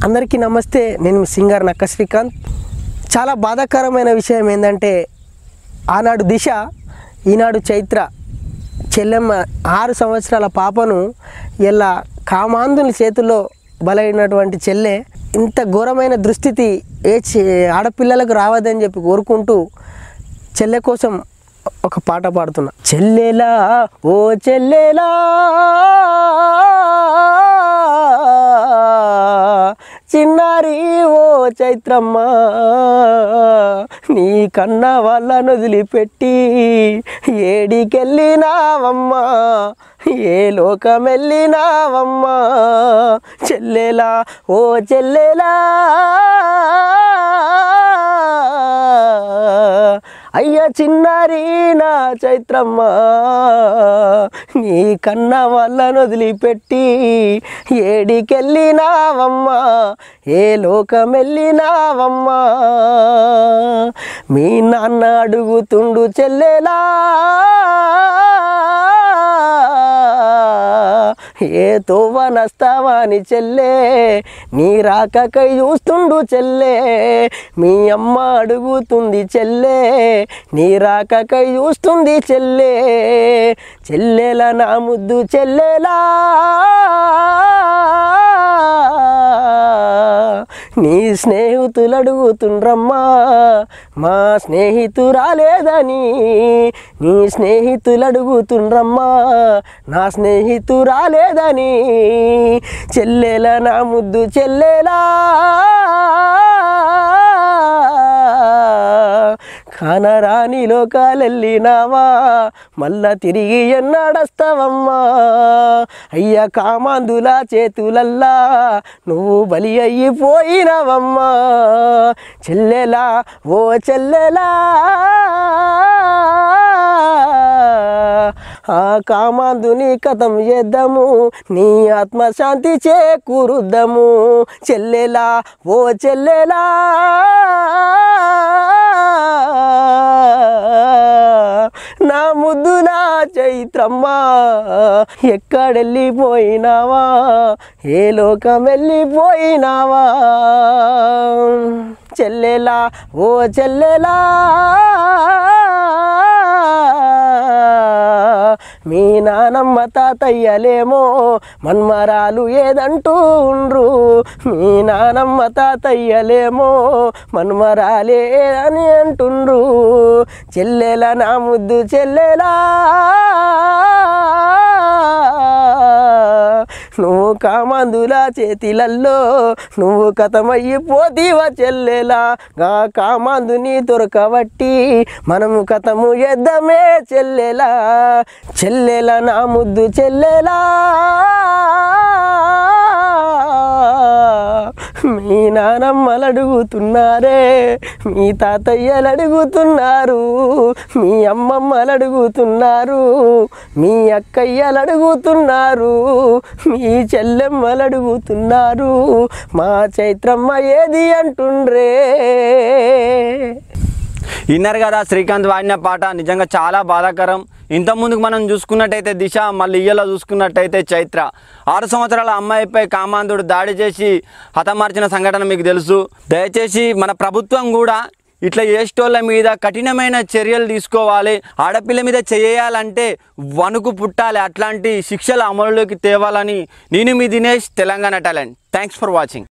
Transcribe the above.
అందరికీ నమస్తే నేను మీ సింగర్ నక్క శ్రీకాంత్ చాలా బాధాకరమైన విషయం ఏంటంటే ఆనాడు దిశ ఈనాడు చైత్ర చెల్లెమ్మ ఆరు సంవత్సరాల పాపను ఇలా కామాంధుని చేతుల్లో బలైనటువంటి చెల్లె ఇంత ఘోరమైన దుస్థితి ఏ చే- ఆడపిల్లలకు రావద్దని చెప్పి కోరుకుంటూ చెల్లె కోసం ఒక పాట పాడుతున్నా చెల్లెలా ఓ చెల్లెలా చిన్నారి ఓ చైత్రమ్మ నీ కన్న వాళ్ళను వదిలిపెట్టి ఏడికెళ్ళినావమ్మా ఏ లోకమెళ్ళినావమ్మా చెల్లెలా ఓ చెల్లెలా అయ్య చిన్నారి నా చైత్రమ్మ నీ కన్న వాళ్ళను వదిలిపెట్టి ఏడికెళ్ళినావమ్మా ఏ లోకమెళ్ళినావమ్మా మీ నాన్న అడుగుతుండు చెల్లెలా ఏ తోవ నస్తావాని చెల్లే నీ రాకకై చూస్తుండు చెల్లే మీ అమ్మ అడుగుతుంది చెల్లే నీ రాకకై చూస్తుంది చెల్లే చెల్లెల నా ముద్దు చెల్లెలా నీ స్నేహితులు అడుగుతుండ్రమ్మా మా స్నేహితురాలేదని నీ స్నేహితులు అడుగుతుండ్రమ్మా నా స్నేహితురాలేదని చెల్లెల నా ముద్దు చెల్లెలా కానరాని లోకాలెళ్ళినావా మళ్ళా తిరిగి ఎన్నాడస్తావమ్మా అయ్య కామాందుల చేతులల్లా నువ్వు బలి అయిపోయినావమ్మా చెల్లెలా ఓ చెల్లెలా ఆ కామాందుని కథం చేద్దాము నీ ఆత్మశాంతి చేకూరుద్దాము చెల్లెలా ఓ చెల్లెలా నా ముద్దులా చైత్రమ్మ ఎక్కడెళ్ళిపోయినావా ఏ లోకం వెళ్ళిపోయినావా చెల్లెలా ఓ చెల్లెలా మీ నానమ్మ తాతయ్యలేమో మన్మరాలు ఏదంటూ ఉండ్రు మీ నానమ్మ తాతయ్యలేమో మన్మరాలే అని అంటుండ్రు చెల్లెల నా ముద్దు చెల్లెలా నువ్వు కామందుల చేతిలల్లో నువ్వు కథమయ్యిపోతీవా చెల్లెలా గా కామందుని దొరకబట్టి మనము కథము ఎద్దమే చెల్లెలా చెల్లెల నా ముద్దు చెల్లెలా మీ నానమ్మలు అడుగుతున్నారే మీ తాతయ్యలు అడుగుతున్నారు మీ అమ్మమ్మలు అడుగుతున్నారు మీ అక్కయ్యలు అడుగుతున్నారు మీ చెల్లెమ్మలు అడుగుతున్నారు మా చైత్రమ్మ ఏది అంటుండ్రే విన్నారు కదా శ్రీకాంత్ వాడిన పాట నిజంగా చాలా బాధాకరం ఇంత ముందుకు మనం చూసుకున్నట్టయితే దిశ మళ్ళీ ఇయ్యలో చూసుకున్నట్టయితే చైత్ర ఆరు సంవత్సరాల అమ్మాయిపై కామాంధుడు దాడి చేసి హతమార్చిన సంఘటన మీకు తెలుసు దయచేసి మన ప్రభుత్వం కూడా ఇట్లా ఏస్టోళ్ళ మీద కఠినమైన చర్యలు తీసుకోవాలి ఆడపిల్ల మీద చేయాలంటే వణుకు పుట్టాలి అట్లాంటి శిక్షల అమలులోకి తేవాలని నేను మీ Dinesh Telangana talent thanks for watching